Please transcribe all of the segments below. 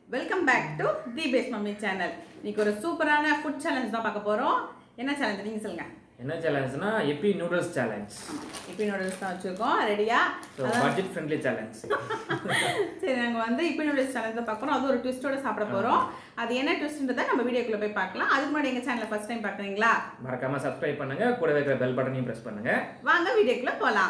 Welcome back to the face mummy channel இன்னைக்கு ஒரு சூப்பரான ஃபுட் சேலஞ்ச் தான் பார்க்க போறோம் என்ன சேலஞ்ச் நீங்க சொல்லுங்க என்ன சேலஞ்ச்னா Yippee noodles challenge Yippee noodles தான் வச்சிருக்கோம் ரெடியா ஸோ பட்ஜெட் ஃப்ரெண்ட்லி சேலஞ்ச் சரி நாங்கள் வந்து இப்பி நூடுல்ஸ் சேலஞ்ச் தான் பார்க்குறோம் அது ஒரு ட்விஸ்டோட சாப்பிட போறோம் அது என்ன ட்விஸ்ட்ன்றதை நம்ம வீடியோக்குள்ள போய் பார்க்கலாம் அதுக்கு முன்னாடி எங்க சேனலை ஃபர்ஸ்ட் டைம் பார்க்குறீங்களா மறக்காம சப்ஸ்கிரைப் பண்ணுங்க கூட இருக்கிற பெல் பட்டனையும் ப்ரெஸ் பண்ணுங்க வாங்க வீடியோக்குள்ள போகலாம்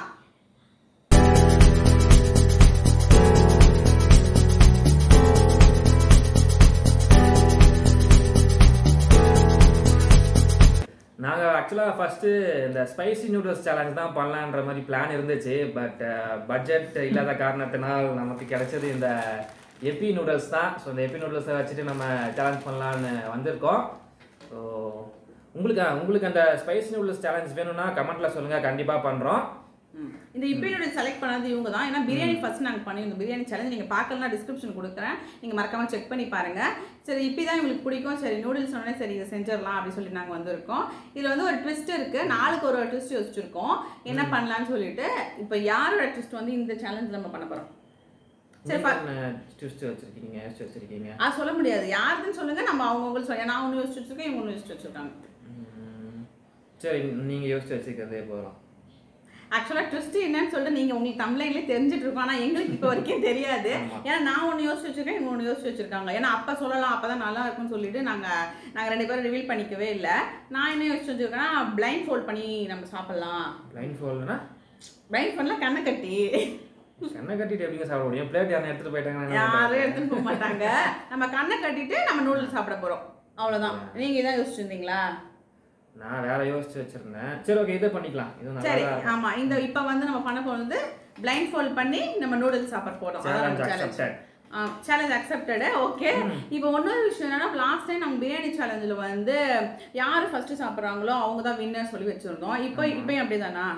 நாங்கள் ஆக்சுவலாக ஃபஸ்ட்டு இந்த ஸ்பைசி நூடுல்ஸ் சேலஞ்ச் தான் பண்ணலான்ற மாதிரி பிளான் இருந்துச்சு பட் பட்ஜெட் இல்லாத காரணத்தினால் நமக்கு கிடைச்சது இந்த எப்பி நூடுல்ஸ் தான் ஸோ இந்த எப்பி நூடுல்ஸை வச்சுட்டு நம்ம சேலஞ்ச் பண்ணலான்னு வந்திருக்கோம் ஸோ உங்களுக்கு உங்களுக்கு அந்த ஸ்பைசி நூடுல்ஸ் சேலஞ்ச் வேணும்னா கமெண்ட்டில் சொல்லுங்கள் கண்டிப்பாக பண்ணுறோம் ம். இந்த இப்பி நூடுல்ஸ் செலக்ட் பண்ணது இவங்க தான் ஏன்னா பிரியாணி ஃபர்ஸ்ட் நாங்கள் பண்ணியிருந்தோம் பிரியாணி சேலஞ்ச் நீங்கள் பார்க்கலாம் டிஸ்கிரிப்ஷன் கொடுக்குறேன் நீங்கள் மறக்காம செக் பண்ணி பாருங்க சரி இப்படி தான் இவங்களுக்கு பிடிக்கும் சரி நூடுல்ஸ் சொன்னே சரி இதை செஞ்சிடலாம் அப்படின்னு சொல்லி நாங்கள் வந்திருக்கோம் இதில் வந்து ஒரு ட்விஸ்ட் இருக்கு நாளுக்கு ஒரு ட்விஸ்ட் யோசிச்சிருக்கோம் என்ன பண்ணலாம்னு சொல்லிட்டு இப்போ யாரோட ட்விஸ்ட் வந்து இந்த சேலஞ்ச் நம்ம பண்ண போகிறோம் சரி பா ட்விஸ்ட் வச்சுருக்கீங்க யோசிச்சு வச்சுருக்கீங்க ஆ சொல்ல முடியாது யாருன்னு சொல்லுங்க நம்ம அவங்கவுங்களுக்கு சொல்ல நான் ஒன்று யோசிச்சு வச்சிருக்கேன் இவங்க ஒன்று யோசிச்சு வச்சிருக்காங்க ம், சரி நீங்கள் யோசிச்சு வச்சுக்கிறதே போகிறோம் ஆக்சுவலாக ட்விஸ்ட் என்னன்னு சொல்லிட்டு நீங்கள் உங்களுக்கு தமிழ்லேயே தெரிஞ்சுட்டு இருக்கோம் ஆனால் எங்களுக்கு இப்போ வரைக்கும் தெரியாது ஆமா. ஏன்னா நான் ஒன்று யோசிச்சு வச்சிருக்கேன் இவங்க ஒன்று யோசிச்சு வச்சிருக்காங்க ஏன்னா அப்போ சொல்லலாம் அப்போ தான் நல்லா இருக்கும்னு சொல்லிட்டு நாங்கள் நாங்கள் ரெண்டு பேரும் ரிவீல் பண்ணிக்கவே இல்லை நான் என்ன யோசிச்சு வச்சிருக்கேன்னா பிளைண்ட் ஃபோல்ட் பண்ணி நம்ம சாப்பிட்லாம் ப்ளைண்ட் ஃபோல்டுனா பிளைண்ட் ஃபோல்டில் கண்ணை கட்டி கண்ணை கட்டிட்டு எப்படிங்க சாப்பிட முடியும் பிளேட் யாரும் எடுத்துட்டு போயிட்டாங்கன்னா என்ன யாரும் பண்றது? எடுத்துட்டு போக மாட்டாங்க நம்ம கண்ணை கட்டிட்டு நம்ம நூடுல்ஸ் சாப்பிட போகிறோம் அவ்வளோதான் நீங்கள் இதான் யோசிச்சிருந்தீங்களா நான் வேற யோசிச்சு வச்சிருந்தேன் சரி ஓகே இதை பண்ணிக்கலாம் இது நல்லா சரி தான் இருக்கும் ஆமா இந்த இப்போ வந்து நம்ம பண்ண போகிறது பிளைண்ட் ஃபோல்ட் பண்ணி நம்ம நூடுல்ஸ் சாப்பிட போறோம் சேலஞ்ச் அதான் challenge accepted challenge accepted okay இப்போ இன்னொரு விஷயம் என்னன்னா லாஸ்ட் டைம் நம்ம பிரியாணி சேலஞ்சில் வந்து யார் ஃபர்ஸ்ட் சாப்பிட்றாங்களோ அவங்க தான் வின்னர் சொல்லி வச்சிருந்தோம் இப்போ இப்பயும் அப்படிதானா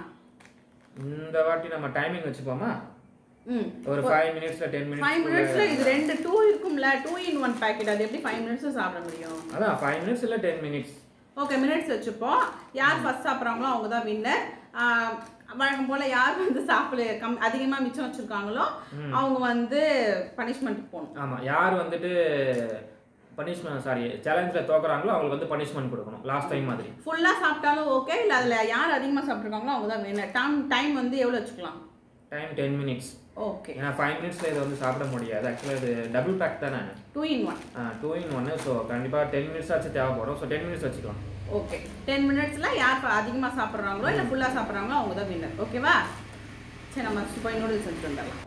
இந்த வாட்டி நம்ம டைமிங் வச்சுப்போமா ம் ஒரு ஃபைவ் மினிட்ஸ்ல டென் ஃபைவ் மினிட்ஸ் மினிட்ஸ்ல இது ரெண்டு டூ இருக்கும்ல டூ இன் ஒன் பேக்கெட் அது எப்படி ஃபைவ் மினிட்ஸ் சாப்பிட முடியும் அதான் ஃபைவ் மினிட்ஸ் இல்ல டென் மினிட்ஸ் ஓகே மினிட்ஸ் வச்சுப்போம் யார் ஃபர்ஸ்ட் சாப்பிட்றாங்களோ அவங்க தான் வின்னர் வழக்கம் போல யார் வந்து சாப்பிட கம் அதிகமாக மிச்சம் வச்சிருக்காங்களோ அவங்க வந்து பனிஷ்மெண்ட் போகணும் ஆமா யார் வந்துட்டு பனிஷ்மெண்ட் சாரி சேலஞ்சில் தோக்குறாங்களோ அவங்களுக்கு வந்து பனிஷ்மெண்ட் கொடுக்கணும் லாஸ்ட் டைம் மாதிரி ஃபுல்லாக சாப்பிட்டாலும் ஓகே இல்லை அதில் யார் அதிகமாக சாப்பிட்ருக்காங்களோ அவங்க தான் வின்னர் டைம் டைம் வந்து எவ்வளோ வச்சுக்கலாம் டைம் டென் மினிட்ஸ் ஓகே ஏன்னா ஃபைவ் மினிட்ஸ்ல இது வந்து சாப்பிட முடியாது ஆக்சுவலாக இது டபுள் பேக் தானே two in one two in ஒன்று ஸோ கண்டிப்பாக டென் மினிட்ஸ் ஆச்சு தேவைப்படும் ஸோ டென் மினிட்ஸ் வச்சுக்கலாம் ஓகே டென் மினிட்ஸில் யார் அதிகமாக சாப்பிட்றாங்களோ இல்லை ஃபுல்லாக சாப்பிட்றாங்களோ அவங்க தான் வின்னர் ஓகேவா சரி நம்ம போய் நூடுல்ஸ் எடுத்துட்டு வந்துடலாம்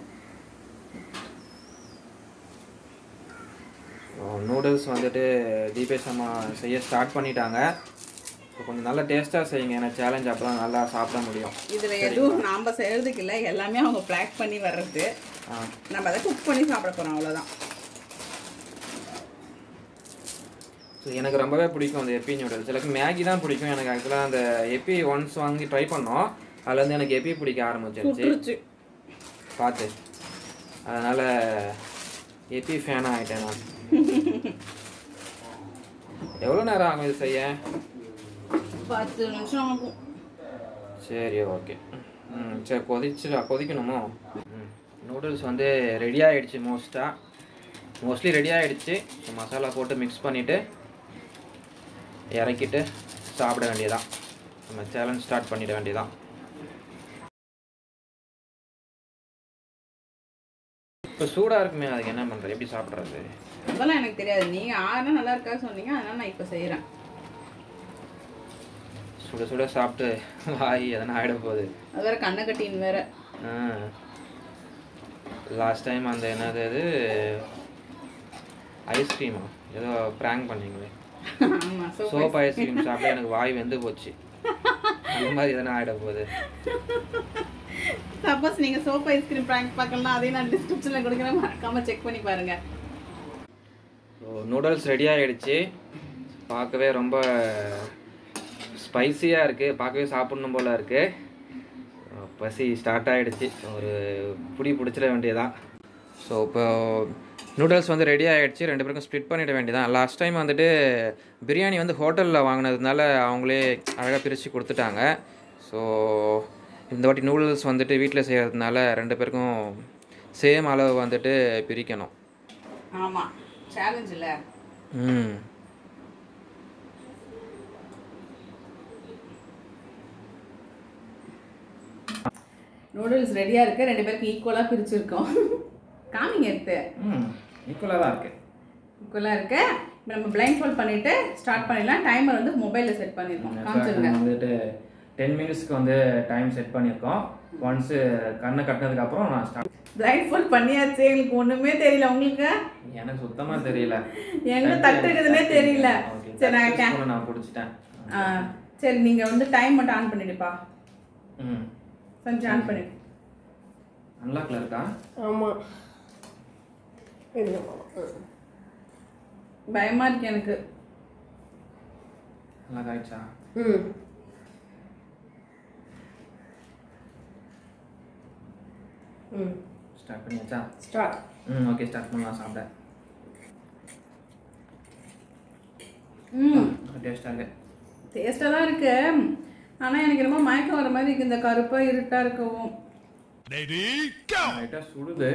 நூடுல்ஸ் வந்துட்டு தீபேஷ் அம்மா செய்ய ஸ்டார்ட் பண்ணிட்டாங்க ஸோ கொஞ்சம் நல்லா டேஸ்ட்டாக செய்யுங்க ஏன்னா சேலஞ்ச் அப்போ தான் நல்லா சாப்பிட முடியும் இதில் எதுவும் நாம் செய்கிறதுக்கு இல்லை எல்லாமே அவங்க பேக் பண்ணி வர்றது ஆ நம்ம அதை குக் பண்ணி சாப்பிட போகிறோம் அவ்வளோதான் ஸோ எனக்கு ரொம்பவே பிடிக்கும் அந்த எப்பி நூடுல்ஸ் எனக்கு மேகி தான் பிடிக்கும் எனக்கு ஆக்சுவலாக அந்த எப்பி ஒன்ஸ் வாங்கி ட்ரை பண்ணோம் அதுல இருந்து எனக்கு எப்பி பிடிக்க ஆரம்பிச்சிருச்சு சுட்டுருச்சு பார்த்து அதனால் எப்பி ஃபேனாக ஆகிட்டேன் நான் எவ்வளோ நேரம் ஆகும் இது செய்ய பத்து நிமிஷம் ஆகும் சரி ஓகே ம் சரி கொதிச்சு கொதிக்கணுமோ ம் நூடுல்ஸ் வந்து ரெடி ஆகிடுச்சு மோஸ்ட்டாக மோஸ்ட்லி ரெடி ஆகிடுச்சு மசாலா போட்டு மிக்ஸ் பண்ணிவிட்டு இறக்கிட்டு சாப்பிட வேண்டியதான் நம்ம சேலஞ்ச் ஸ்டார்ட் பண்ணிட வேண்டியதான் இப்போ சூடாக இருக்குமே அதுக்கு என்ன பண்ணுறது எப்படி சாப்பிட்றது அதெல்லாம் எனக்கு தெரியாது நீங்கள் ஆறுனா நல்லா இருக்கா சொன்னீங்க அதனால நான் இப்போ செய்கிறேன் சுட சுட சாப்பிட்டு வாய் எதனா ஆகிட போகுது அது வேற கண்ணை கட்டின்னு வேற லாஸ்ட் டைம் அந்த என்னது அது ஐஸ்கிரீமா ஏதோ ப்ராங்க் பண்ணீங்களே ஆமாம் ஸோ சோப் ஐஸ்கிரீம் சாப்பிட்டு எனக்கு வாய் வெந்து போச்சு அது மாதிரி எதனா ஆகிட போகுது சப்போஸ் நீங்கள் சோப் ஐஸ்கிரீம் ப்ராங்க் பார்க்கலாம் அதையும் நான் டிஸ்கிரிப்ஷனில் கொடுக்குறேன் மறக்காம செக் பண்ணி பாருங்கள் ஸோ நூடுல்ஸ் ரெடி ஆகிடுச்சு பார்க்கவே ரொம்ப ஸ்பைசியாக இருக்குது பார்க்கவே சாப்பிட்ணும் போல் இருக்குது பசி ஸ்டார்ட் ஆகிடுச்சு ஒரு புடி பிடிச்சிட வேண்டியதான் ஸோ இப்போ நூடுல்ஸ் வந்து ரெடி ஆகிடுச்சு ரெண்டு பேருக்கும் ஸ்ப்ளிட் பண்ணிட வேண்டியதான் லாஸ்ட் டைம் வந்துட்டு பிரியாணி வந்து ஹோட்டலில் வாங்கினதுனால அவங்களே அழகாக பிரித்து கொடுத்துட்டாங்க ஸோ இந்த வாட்டி நூடுல்ஸ் வந்துட்டு வீட்டில் செய்கிறதுனால ரெண்டு பேருக்கும் சேம் அளவு வந்துட்டு பிரிக்கணும் ஆமாம் சேலஞ்ச் இல்லை ம் நூடுல்ஸ் ரெடியாக இருக்கு ரெண்டு பேருக்கு ஈக்குவலாக பிரிச்சிருக்கோம் காமிங்க எடுத்து ம் ஈக்குவலாக தான் இருக்கு ஈக்குவலாக இருக்கு இப்போ நம்ம பிளைண்ட் ஃபோல்ட் பண்ணிட்டு ஸ்டார்ட் பண்ணிடலாம் டைமர் வந்து மொபைலில் செட் பண்ணியிருக்கோம் காமிச்சிருங்க நம்ம வந்துட்டு டென் மினிட்ஸ்க்கு வந்து டைம் செட் பண்ணியிருக்கோம் ஒன்ஸு கண்ணை கட்டினதுக்கு அப்புறம் நான் ஸ்டார்ட் பிளைண்ட் ஃபோல்ட் பண்ணியாச்சு எங்களுக்கு ஒன்றுமே தெரியல உங்களுக்கு எனக்கு சுத்தமா தெரியல எங்க தட்டு இருக்குதுன்னே தெரியல Okay, சரி நாங்கள் touch கே phone நான் பிடிச்சிட்டேன் ஆ, சரி நீங்கள் வந்து டைம் மட்டும் ஆன் பண்ணிடுப்பா ம் கொஞ்சம் ஆன் பண்ணிடு அன்லாக்ல இருக்கா ஆமாம் பயமா இருக்கு எனக்கு அன்லாக் ஆயிடுச்சா ம் ம் ஸ்டார்ட் பண்ணியாச்சா ஸ்டார்ட் ம் ஓகே ஸ்டார்ட் பண்ணலாம் சாப்பிட ம் டேஸ்டாக இருக்கு டேஸ்ட்டாக தான் இருக்கு ஆனால் எனக்கு என்னமோ மயக்கம் வர மாதிரி இருக்கு இந்த கருப்பாக இருட்டாக இருக்கவும் லைட்டாக சுடுது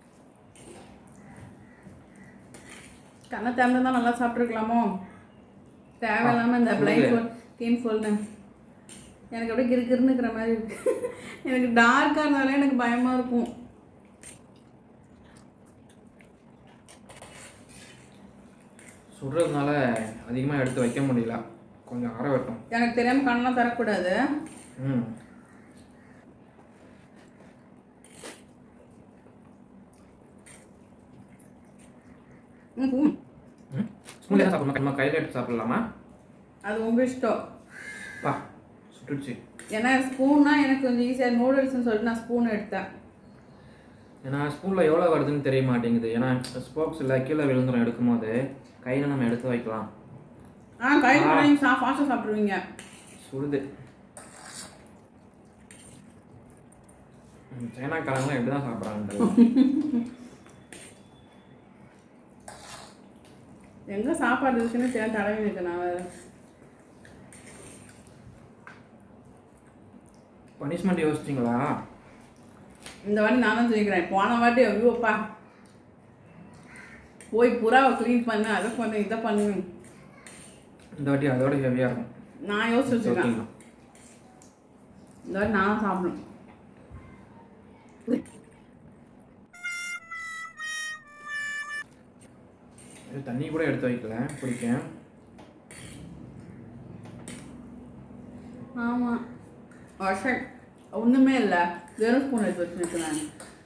கண்ணை திறந்து தான் நல்லா சாப்பிட்ருக்கலாமோ தேவையில்லாமல் இந்த பிளைண்ட் ஃபோல் கீன் ஃபோல்னு எனக்கு அப்படியே கிறு கிறுன்னுக்கிற மாதிரி இருக்கு எனக்கு டார்க்காக இருந்தாலே எனக்கு பயமாக இருக்கும் சுடுறதுனால அதிகமாக எடுத்து வைக்க முடியல கொஞ்சம் ஆற வெட்டும் எனக்கு தெரியாமல் கண்ணெலாம் தரக்கூடாது ம் ம், ம். ம் ஸ்பூனில் தான் சாப்பிடணும் நம்ம கையில் எடுத்து சாப்பிடலாமா அது உங்கள் இஷ்டம் பா சுட்டுடுச்சு ஏன்னா ஸ்பூன்னா எனக்கு கொஞ்சம் ஈஸியாக நூடுல்ஸ்னு சொல்லிட்டு நான் ஸ்பூன் எடுத்தேன் ஏன்னா ஸ்பூனில் எவ்வளோ வருதுன்னு தெரிய மாட்டேங்குது ஏன்னா ஸ்போக்ஸ் இல்லை கீழே விழுந்துரும் எடுக்கும்போது கையில் நம்ம எடுத்து வைக்கலாம் ஆ கையில் கூட நீங்கள் சா ஃபாஸ்ட்டாக சாப்பிடுவீங்க சுடுது ம், சைனாக்காரங்களாம் எப்படி தான் சாப்பிட்றாங்க எங்கே சாப்பாடு இருக்குன்னு தெரியாம தடவி நிற்க நான் வேறு பனிஷ்மெண்ட் யோசிச்சிங்களா இந்த வாட்டி நான் தான் சொல்லிக்கிறேன் போன வாட்டி ஐயோப்பா போய் புறாவை க்ளீன் பண்ணு அதை பண்ணு இதை பண்ணு இந்த வாட்டி அதோட ஹெவியாக இருக்கும் நான் யோசிச்சு வச்சுருக்கேன் ஓகேங்களா இந்த வாட்டி நான் சாப்பிடணும் இது தண்ணி கூட எடுத்து வைக்கல குடிக்க ஆமாம் வருஷம் ஒன்றுமே இல்லை வெறும் ஸ்பூன் எடுத்து வச்சுருக்கேன் நான்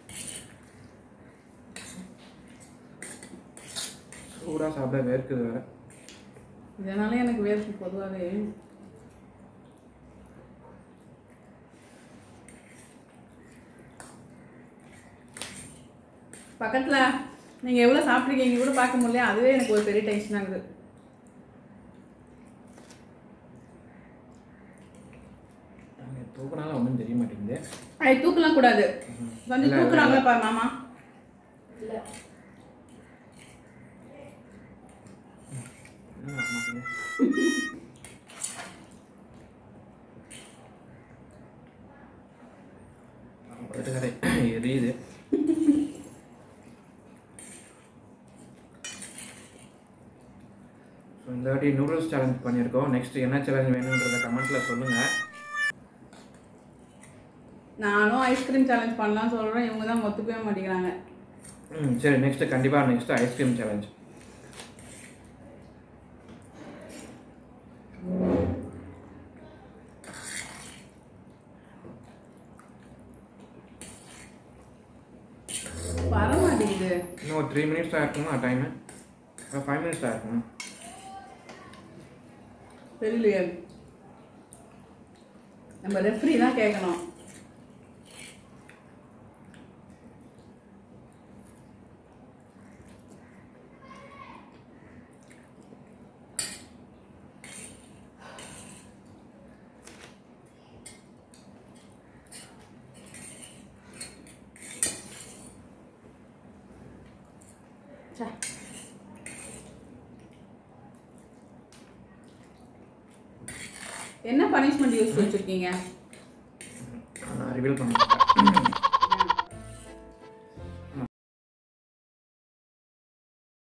சூடாக சாப்பிட வேர்க்குது வேற இதனால எனக்கு வேர்க்கு பொதுவாகவே பக்கத்தில் நீங்கள் எவ்வளோ சாப்பிட்ருக்கீங்க கூட பார்க்க முடியல அதுவே எனக்கு ஒரு பெரிய டென்ஷன் ஆகுது அங்கே தூக்கினாலும் ஒன்றும் தெரிய மாட்டேங்குது அது தூக்கலாம் கூடாது கொஞ்சம் இல்ல, தூக்குறாங்களா பாரு மாமா இல்லை இன்னும் வர மாட்டேங்குது. படுத்துக்கரை எரியுது ஸோ இந்த வாட்டி நூடுல்ஸ் சேலஞ்ச் பண்ணியிருக்கோம் நெக்ஸ்ட் என்ன சேலஞ்ச் வேணுன்றத கமெண்ட்டில் சொல்லுங்கள் நானும் ஐஸ்கிரீம் சேலஞ்ச் பண்ணலாம்னு சொல்கிறேன் இவங்க தான் ஒத்துக்கவே மாட்டேங்கிறாங்க ம் சரி நெக்ஸ்ட் கண்டிப்பாக நெக்ஸ்ட் ஐஸ்கிரீம் சேலஞ்ச் வர மாட்டேங்குது இன்னும் ஒரு த்ரீ மினிட்ஸ் தான் இருக்குமா டைமு ஃபைவ் மினிட்ஸ் தான் இருக்குமா தெரியலையே நம்ம ரெஃப்ரி தான் கேட்கணும் ச்சே. என்ன பனிஷ்மெண்ட் யூஸ் வச்சிருக்கீங்க நான் ரிவீல் பண்ண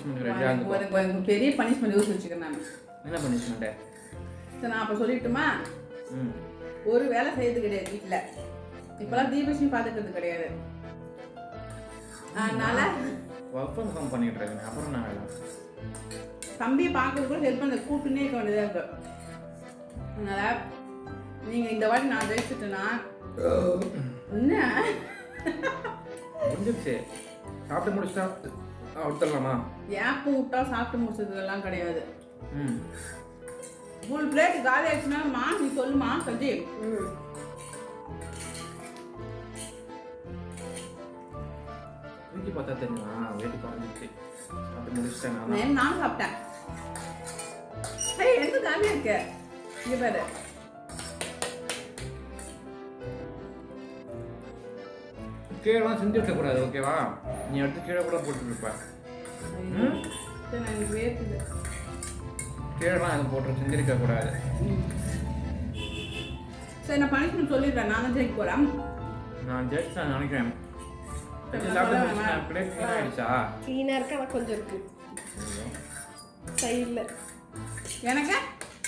பனிஷ்மெண்ட் ரெடியாக எனக்கு இருந்துக்கும் ஒரு- ஒரு பெரிய பனிஷ்மெண்ட் யோசிச்சு வச்சுக்கிறேன் நான் என்ன பனிஷ்மெண்ட்டு சரி நான் அப்போ சொல்லிட்டுமா ம் ஒரு வேலை செய்யறது கிடையாது வீட்டில் இப்போலாம் தீபலட்சுமி பார்த்துக்கிறது கிடையாது அதனால ஒர்க் ஃப்ரம் ஹோம் பண்ணிட்டு இருக்கேன் அப்புறம் நான் வேலை தம்பியை பார்க்கறது கூட ஹெல்ப் பண்ண கூப்பிட்டுனே இருக்க வேண்டியதாக இருக்கு அதனால நீங்கள் இந்த வாட்டி நான் ஜெயிச்சிட்டேன்னா என்ன முடிஞ்சிருச்சு சாப்பிட்டு முடிச்சிட்டா அவுத்தரலாமா ஏப்பம் விட்டா சாப்பிட்டு முடிச்சதுலாம் கிடையாது ம் ஃபுல் பிளேட் காலி ஆயிடுச்சுன்னா மா நீ சொல்லுமா சஜி ம் தூக்கி பார்த்தா தெரியுமா வெயிட் குறைஞ்சிச்சு சாப்பிட்டு முடிச்சிட்டேன் நான் நான் நானும் சாப்பிட்டேன் ஏய் எந்த காலியா இருக்கு இங்க பாரு கீழெல்லாம் செஞ்சு வைக்கக்கூடாது ஓகேவா நீ எடுத்து கீழே கூட போட்டுருப்ப ஐயோ. சரி நான் எனக்கு வேர்க்குது கீழெல்லாம் எதுவும் போட்டு செஞ்சிருக்க கூடாது சரி நான் பனிஷ்மெண்ட் சொல்லிடுறேன் நான் தான் ஜெயிக்க போறேன் நான் ஜஸ்ட் நான் நினைக்கிறேன் வச்சு சாப்பிட்டு முடிச்சிட்டேன் பிளேட் க்ளீன் ஆயிடுச்சா க்ளீனாக இருக்கு ஆனால் கொஞ்சம் இருக்கு சைடில் எனக்கு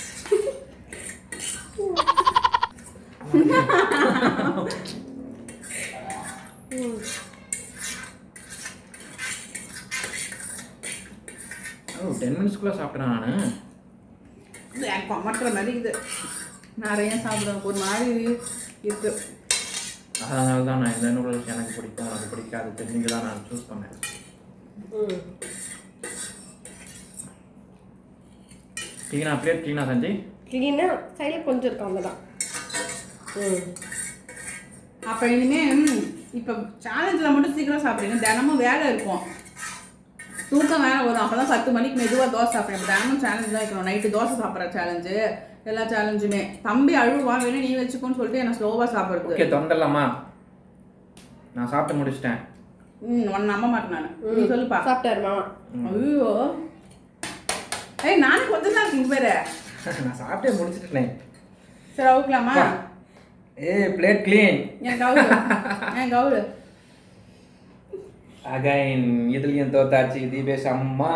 ம் ஓ டென் மினிட்ஸ்க்குள்ளே சாப்பிட்டேன் நான் இது எனக்கு பமட்டுற மாதிரி இது நிறைய சாப்பிடுவேன் ஒரு மாதிரி இருக்கு அதனால தான் நான் இந்த நூடுல்ஸ் எனக்கு பிடிக்கும் எனக்கு பிடிக்காது தெரிஞ்சு தான் நான் சூஸ் பண்ணேன் ம் க்ளீனாக பிளேட் க்ளீனாக செஞ்சு க்ளீனாக சைடில் கொஞ்சம் இருக்கும் அவ்வளோதான் ம் அப்போ இனிமே ம், இப்போ சேலஞ்சில் மட்டும் சீக்கிரம் சாப்பிடுங்க தினமும் வேலை இருக்கும் தூக்கம் வேலை வரும் அப்போ தான் பத்து மணிக்கு மெதுவாக தோசை சாப்பிடுங்க தினமும் சேலஞ்ச் தான் வைக்கணும் நைட்டு தோசை சாப்பிட்ற சேலஞ்சு எல்லா சேலஞ்சுமே தம்பி அழுவா வேணும் நீ வச்சுக்கோன்னு சொல்லிட்டு என்ன ஸ்லோவாக சாப்பிடுறது ஓகே தொண்டலாமா நான் சாப்பிட்டு முடிச்சிட்டேன் ம் ஒன்று நம்ப மாட்டேன் நான் நீ சொல்லுப்பா சாப்பிட்டாரு மாமா ஐயோ ஏய் நானே கொஞ்சம் தான் இருக்கு பேரு நான் சாப்பிட்டே முடிச்சிட்டேன் சரி அவுக்கலாமா ஏ பிளேட் க்ளீன் என் கவுரு என் கவுரு அகைன் இதுலயும் தோத்தாச்சு தீபேஷ் அம்மா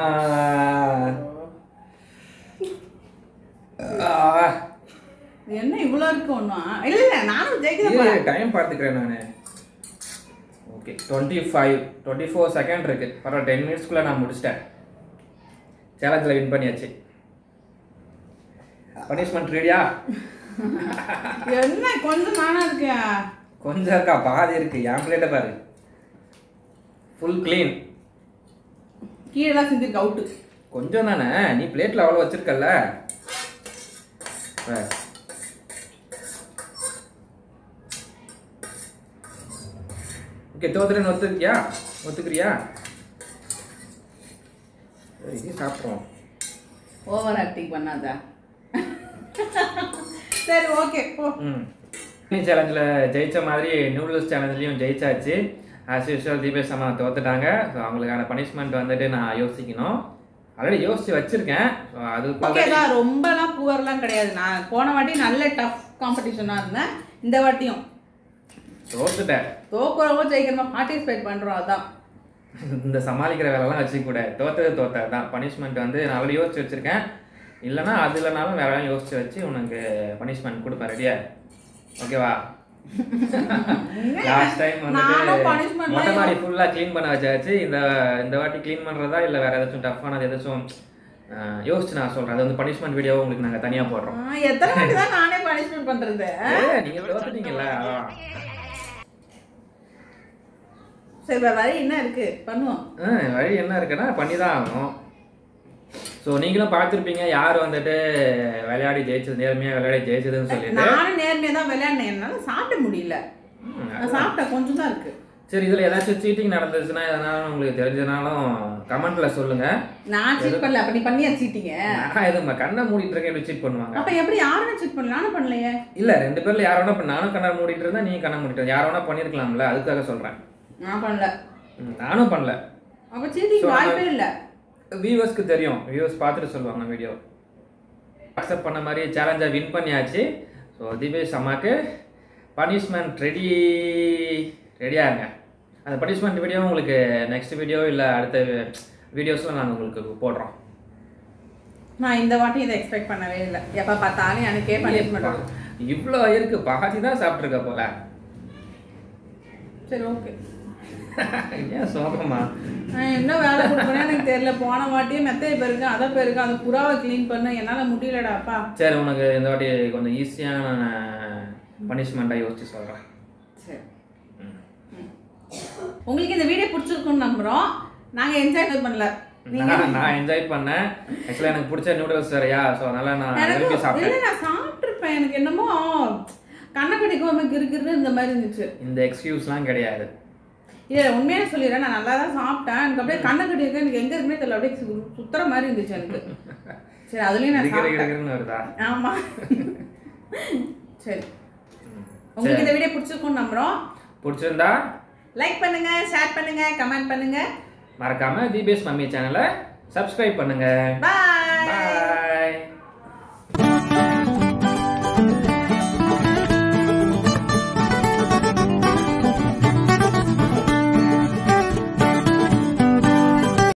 என்ன இவ்வளோ இருக்கு ஒன்றும் இல்லை இல்லை நானும் ஜெயிக்கிறேன் டைம் பார்த்துக்கிறேன் நான் okay twenty five twenty four second இருக்கு பரவாயில்ல டென் மினிட்ஸ்க்குள்ளே நான் முடிச்சிட்டேன் சேலஞ்சில் வின் பண்ணியாச்சு பனிஷ்மெண்ட் ரெடியா என்ன கொஞ்சம் நானா இருக்கேன் கொஞ்சம் இருக்கா பாதி இருக்கு என் பிளேட்டை பாரு ஃபுல் க்ளீன் கீழே தான் செஞ்சிருக்கு அவுட்டு கொஞ்சம் தானே நீ பிளேட்டில் அவ்வளோ வச்சிருக்கல்ல பாரு. ஓகே தோத்துறேன்னு ஒத்துக்கியா ஒத்துக்கிறியா சரி, இதையும் சாப்பிட்றோம் ஓவர் ஆக்டிங் பண்ணாத சரி ஓகே போ ம் சேலஞ்சில் ஜெயிச்ச மாதிரி நூடுல்ஸ் சேலஞ்சிலையும் ஜெயிச்சாச்சு ஆஸ் யூஸ்வல் தீபேஷ் அம்மா தோத்துட்டாங்க ஸோ அவங்களுக்கான பனிஷ்மெண்ட் வந்துட்டு நான் யோசிக்கணும் ஆல்ரெடி யோசிச்சு வச்சிருக்கேன் ஸோ அது ஓகே தான் ரொம்பலாம் புவர்லாம் கிடையாது நான் போன வாட்டி நல்ல டஃப் காம்படிஷனாக இருந்தேன் இந்த வாட்டியும் தோத்துட்டேன் தோக்குறவோ ஜெயிக்கிறோமோ பார்ட்டிசிபேட் பண்ணுறோம் அதான் இந்த சமாளிக்கிற வேலைலாம் வச்சுக்க கூட தோத்தது தோத்தது தான் பனிஷ்மெண்ட் வந்து நான் ஆல்ரெடி யோசிச்சு வச்சிருக்கேன் இல்லைன்னா அது இல்லைனாலும் வேற எல்லாம் யோசிச்சு வச்சு உனக்கு பனிஷ்மெண்ட் கொடுப்பேன் ரெடியா ஓகேவா லாஸ்ட் டைம் வந்துட்டு நானும் punishment எல்லாம் மொட்டை மாடி ஃபுல்லாக க்ளீன் பண்ண வச்சாச்சு இந்த இந்த வாட்டி க்ளீன் பண்ணுறதா இல்லை வேற ஏதாச்சும் டஃப்பானது ஏதாச்சும் அஹ், யோசிச்சு நான் சொல்கிறேன் அது வந்து பனிஷ்மெண்ட் வீடியோ உங்களுக்கு நாங்கள் தனியாக போடுறோம் ஆ, எத்தனை வாட்டி தான் நானே பனிஷ்மெண்ட் பண்ணுறது ஏய், நீங்க தோத்துட்டீங்கல்ல அதான். சரி வேற வழி என்ன இருக்கு பண்ணுவோம் ஆ, வழி என்ன இருக்குன்னா பண்ணி தான் ஆகணும் ஸோ நீங்களும் பார்த்துருப்பீங்க யார் வந்துட்டு விளையாடி ஜெயிச்சது நேர்மையாக விளையாடி ஜெயிச்சதுன்னு சொல்லிட்டு நானும் நேர்மையாக தான் விளையாடினேன் என்னால சாப்பிட முடியல ம், நான் சாப்பிட்டேன் கொஞ்சம் தான் இருக்கு சரி இதில் ஏதாச்சும் சீட்டிங் நடந்துச்சுன்னா எதனாலும் உங்களுக்கு தெரிஞ்சதுனாலும் கமெண்ட்ல சொல்லுங்க நான் சீட் பண்ணல அப்ப நீ பண்ணி வச்சுட்டீங்க நான் எதுவும் கண்ணை மூடிட்டு இருக்கேன் சீட் பண்ணுவாங்க அப்ப எப்படி யாருமே சீட் பண்ணல நானும் பண்ணலையே இல்ல ரெண்டு பேர்ல யார் வேணா பண்ண நானும் கண்ணை மூடிட்டு இருந்தேன் நீ கண்ணை மூடிட்டு இருந்த. யார் வேணா பண்ணிருக்கலாம்ல அதுக்காக சொல்றேன் நான் பண்ணல ம், நானும் பண்ணல அப்ப சீட்டிங் So, வாய்ப்பே இல்ல வியூவர்ஸ்க்கு தெரியும் வியூவர்ஸ் பார்த்துட்டு சொல்லுவாங்க வீடியோ அக்செப்ட் பண்ண மாதிரி சேலஞ்சை வின் பண்ணியாச்சு ஸோ திபேஷ் அம்மாக்கு பனிஷ்மெண்ட் ரெடி ரெடியாக இருங்க அந்த பனிஷ்மெண்ட் வீடியோ உங்களுக்கு நெக்ஸ்ட் வீடியோ இல்லை அடுத்த வீடியோஸில் நாங்கள் உங்களுக்கு போடுறோம் நான் இந்த வாட்டி இதை எக்ஸ்பெக்ட் பண்ணவே இல்லை எப்போ பார்த்தாலும் எனக்கே பனிஷ்மெண்ட் இவ்வளோ இருக்கு பாதி தான் சாப்பிட்ருக்க போல சரி ஓகே ஏன் சோகமா நான் என்ன வேலை கொடுப்பேன்னு எனக்கு தெரியல போன வாட்டியே மெத்தையை பெருங்க அதை பெருங்க அந்த புறாவை க்ளீன் பண்ண என்னால் முடியலடாப்பா சரி உனக்கு இந்த வாட்டி கொஞ்சம் ஈஸியான பனிஷ்மெண்ட்டாக யோசிச்சு சொல்கிறேன் சரி உங்களுக்கு இந்த வீடியோ பிடிச்சிருக்கும்னு நம்புறோம் நாங்க என்ஜாய் பண்ணல நான் நான் என்ஜாய் பண்ணேன் ஆக்சுவலாக எனக்கு பிடிச்ச நூடுல்ஸ் வேறையா ஸோ அதனால நான் எனக்கு விரும்பி சாப்பிட்டேன் இல்ல நான் சாப்பிட்டுருப்பேன் எனக்கு என்னமோ கண்ணை கடிக்காம கிறுகிறுன்னு இந்த மாதிரி இருந்துச்சு இந்த எக்ஸ்கியூஸ்லாம் கிடையாது இல்ல உண்மையான சொல்லிடுறேன் நான் நல்லா தான் சாப்பிட்டேன் எனக்கு அப்படியே கண்ணை கடிக்க எனக்கு எங்க இருக்குமே தெரியல அப்படியே சு- சுத்துற மாதிரி இருந்துச்சு எனக்கு சரி அதுலயும் நான் இருக்கிற சாப்பிட்டேன் இருக்கிறன்னு வருதா ஆமா சரி உங்களுக்கு இந்த வீடியோ பிடிச்சிருக்கும்னு நம்புறோம் பிடிச்சிருந்தா லைக் பண்ணுங்க ஷேர் பண்ணுங்க கமெண்ட் பண்ணுங்க மறக்காம தீபேஷ் மம்மி சேனலை சப்ஸ்கிரைப் பண்ணுங்க பாய்